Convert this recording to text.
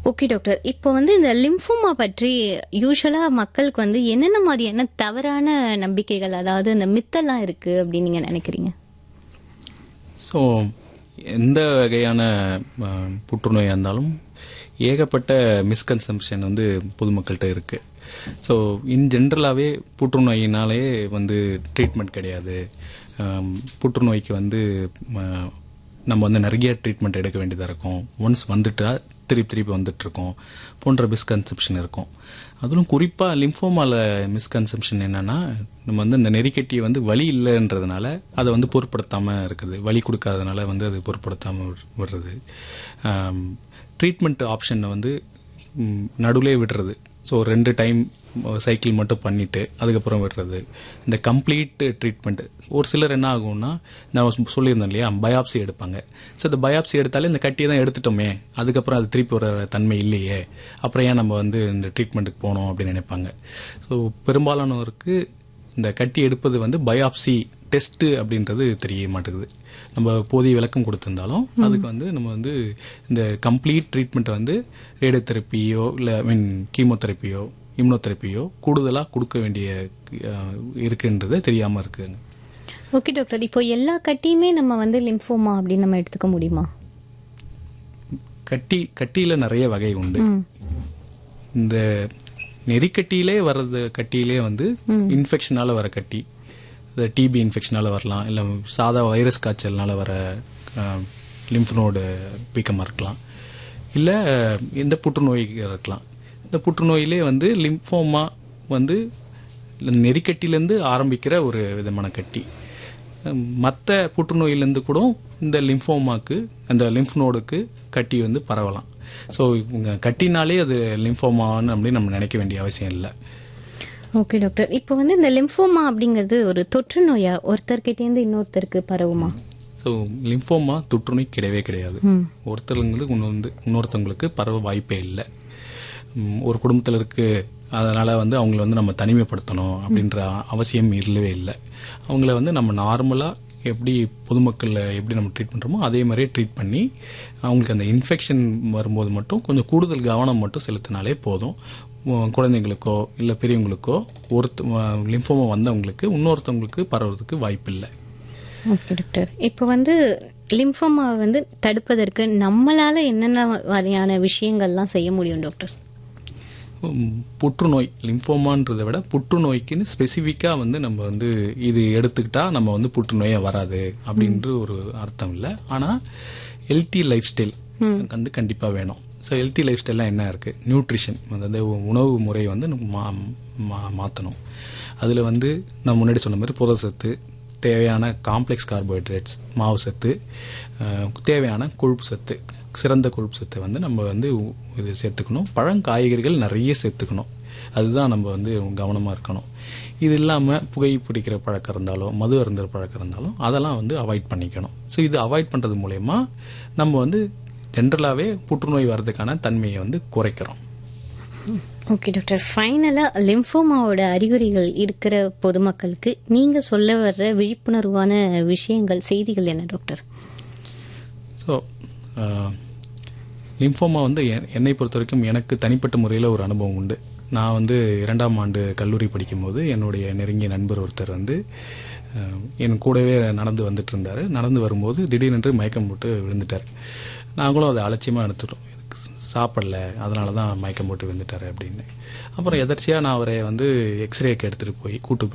okay doctor இப்போ வந்து இந்த லிம்ஃபோமா பற்றி யூஸ்வலா மக்களுக்கு வந்து என்னென்ன மாதிரியான தவறான நம்பிக்கைகள் அதாவது இந்த மித்தெல்லாம் இருக்கு அப்படின்னு நீங்க நினைக்கிறீங்க ஸோ எந்த வகையான அஹ், புற்றுநோயாக இருந்தாலும் ஏகப்பட்ட மிஸ்கன்சம்ஷன் வந்து பொதுமக்கள்கிட்ட இருக்குது ஸோ இன் ஜென்ரலாகவே புற்றுநோயினாலே வந்து ட்ரீட்மெண்ட் கிடையாது அம், புற்றுநோய்க்கு வந்து ம, நம்ம வந்து நிறைய ட்ரீட்மெண்ட் எடுக்க வேண்டியதாக இருக்கும் ஒன்ஸ் வந்துட்டா திருப்பி திருப்பி வந்துட்டு இருக்கோம் போன்ற மிஸ்கன்செப்ஷன் இருக்கும் அதிலும் குறிப்பாக லிம்ஃபோமால மிஸ்கன்செப்ஷன் என்னன்னா நம்ம வந்து இந்த நெறிக்கட்டியை வந்து வலி இல்லைன்றதுனால அதை வந்து பொருட்படுத்தாமல் இருக்குது வலி கொடுக்காதனால வந்து அது பொருட்படுத்தாமல் விடுறது ட்ரீட்மெண்ட் ஆப்ஷனை வந்து நடுவுலே விடுறது ஸோ ரெண்டு டைம் சைக்கிள் மட்டும் பண்ணிட்டு அதுக்கப்புறம் விடுறது இந்த கம்ப்ளீட் ட்ரீட்மெண்ட் ஒரு சிலர் என்ன ஆகும்னா நான் சொல்லியிருந்தேன் இல்லையா பயாப்சி எடுப்பாங்க ஸோ இந்த பயாப்சி எடுத்தாலே இந்த கட்டியை தான் எடுத்துட்டோமே அதுக்கப்புறம் அது திருப்பி வர தன்மை இல்லையே அப்புறம் ஏன் நம்ம வந்து இந்த ட்ரீட்மெண்ட்டுக்கு போனோம் அப்படின்னு நினைப்பாங்க ஸோ பெரும்பாலானோருக்கு இந்த கட்டி எடுப்பது வந்து பயாப்சி டெஸ்ட் அப்படின்றது தெரிய மாட்டேங்குது நம்ம போதிய விளக்கம் கொடுத்திருந்தாலும் அதுக்கு வந்து நம்ம வந்து இந்த கம்ப்ளீட் ட்ரீட்மெண்ட்டை வந்து ரேடியோ தெரப்பியோ இல்லை ஐ மீன் கீமோதெரப்பியோ இம்னோதெரப்பியோ கூடுதலாக கொடுக்க வேண்டிய அஹ், இருக்குன்றது தெரியாமல் இருக்குங்க ஓகே டாக்டர் இப்போ எல்லா கட்டியுமே நம்ம வந்து லிம்ஃபோமா அப்படின்னு நம்ம எடுத்துக்க முடியுமா கட்டி கட்டியில் நிறைய வகை உண்டு ம் இந்த நெறிக்கட்டியிலே வர்றது கட்டியிலே வந்து இன்ஃபெக்ஷனால வர கட்டி டிபி இன்ஃபெக்ஷனால வரலாம் இல்லை சாதா வைரஸ் காய்ச்சல்னால வர லிம்ஃப் நோடு வீக்கமாக இருக்கலாம் இல்லை எந்த புற்றுநோய் இருக்கலாம் இந்த புற்றுநோயிலே வந்து லிம்ஃபோமா வந்து நெறிக்கட்டிலேருந்து ஆரம்பிக்கிற ஒரு விதமான கட்டி மற்ற புற்றுநோயிலேருந்து கூட இந்த லிம்ஃபோமாக்கு அந்த லிம்ஃப் நோடுக்கு கட்டி வந்து பரவலாம் ஸோ இவங்க கட்டினாலே அது லிம்ஃபோமான்னு அப்படின்னு நம்ம நினைக்க வேண்டிய அவசியம் இல்லை ஓகே டாக்டர் இப்போ வந்து இந்த லிம்ஃபோமா அப்படிங்கிறது ஒரு தொற்று நோயா ஒருத்தர்கிட்டேருந்து இன்னொருத்தருக்கு பரவுமா ஸோ லிம்ஃபோமா தொற்றுநோய் கிடையவே கிடையாது ம் ஒருத்தருங்களுக்கு இன்னொரு இன்னொருத்தவங்களுக்கு பரவ வாய்ப்பே இல்லை ம், ஒரு குடும்பத்தில் இருக்கு அதனால வந்து அவங்கள வந்து நம்ம தனிமைப்படுத்தணும் அப்படின்ற அவசியம் இல்லவே இல்லை அவங்கள வந்து நம்ம நார்மலாக எப்படி பொதுமக்களில் எப்படி நம்ம ட்ரீட் பண்ணுறோமோ அதே மாதிரியே ட்ரீட் பண்ணி அவங்களுக்கு அந்த இன்ஃபெக்ஷன் வரும்போது மட்டும் கொஞ்சம் கூடுதல் கவனம் மட்டும் செலுத்தினாலே போதும் உம், குழந்தைங்களுக்கோ இல்லை பெரியவங்களுக்கோ ஒருத்த லிம்ஃபோமா வந்தவங்களுக்கு இன்னொருத்தவங்களுக்கு பரவுறதுக்கு வாய்ப்பில்லை ஓகே டாக்டர் இப்போ வந்து லிம்ஃபோமா வந்து தடுப்பதற்கு நம்மளால என்னென்ன வகையான விஷயங்கள்லாம் செய்ய முடியும் டாக்டர் உம், புற்றுநோய் லிம்ஃபோமான்றதை விட புற்றுநோய்க்குன்னு ஸ்பெசிஃபிக்காக வந்து நம்ம வந்து இது எடுத்துக்கிட்டா நம்ம வந்து புற்றுநோயே வராது அப்படின்ற ஒரு அர்த்தம் இல்லை ஆனால் ஹெல்த்தி லைஃப் ஸ்டைல் வந்து கண்டிப்பாக வேணும் ஸோ ஹெல்த்தி லைஃப் ஸ்டைல்லாம் என்ன இருக்குது நியூட்ரிஷன் அதாவது உணவு முறை வந்து நம்ம மா மா- மாற்றணும் அதில் வந்து நான் முன்னாடி சொன்ன மாதிரி புரத சத்து தேவையான காம்ப்ளெக்ஸ் கார்போஹைட்ரேட்ஸ் மாவு சத்து அஹ், தேவையான கொழுப்பு சத்து சிறந்த கொழுப்பு சத்தை வந்து நம்ம வந்து உ- இது சேர்த்துக்கணும் பழங்காய்கறிகள் நிறைய சேர்த்துக்கணும் அதுதான் நம்ம வந்து கவனமாக இருக்கணும் இது இல்லாமல் புகை பிடிக்கிற பழக்கம் இருந்தாலும் மது அருந்துற பழக்கம் இருந்தாலும் அதெல்லாம் வந்து அவாய்ட் பண்ணிக்கணும் ஸோ இது அவாய்ட் பண்ணுறது மூலயமா நம்ம வந்து ஜென்ரலாகவே புற்றுநோய் வர்றதுக்கான தன்மையை வந்து குறைக்கிறோம் ஓகே டாக்டர் ஃபைனலாக லிம்ஃபோமாவோட அறிகுறிகள் இருக்கிற பொதுமக்களுக்கு நீங்கள் சொல்ல வர்ற விழிப்புணர்வான விஷயங்கள் செய்திகள் என்ன டாக்டர் ஸோ லிம்ஃபோமா வந்து எ- என்னை பொறுத்த வரைக்கும் எனக்கு தனிப்பட்ட முறையில் ஒரு அனுபவம் உண்டு நான் வந்து இரண்டாம் ஆண்டு கல்லூரி படிக்கும்போது என்னுடைய நெருங்கிய நண்பர் ஒருத்தர் வந்து அஹ், என் கூடவே நடந்து வந்துட்டு இருந்தார் நடந்து வரும்போது திடீரென்று மயக்கம் போட்டு விழுந்துட்டார் நாங்களும் அதை அலட்சியமாக எடுத்துட்டோம் இதுக்கு சாப்பிடல அதனால தான் மயக்கம் போட்டு விழுந்துட்டார் அப்படின்னு அப்புறம் எதர்ச்சியாக நான் அவரை வந்து எக்ஸ்ரேக்கு எடுத்துகிட்டு போய் கூட்டு போய்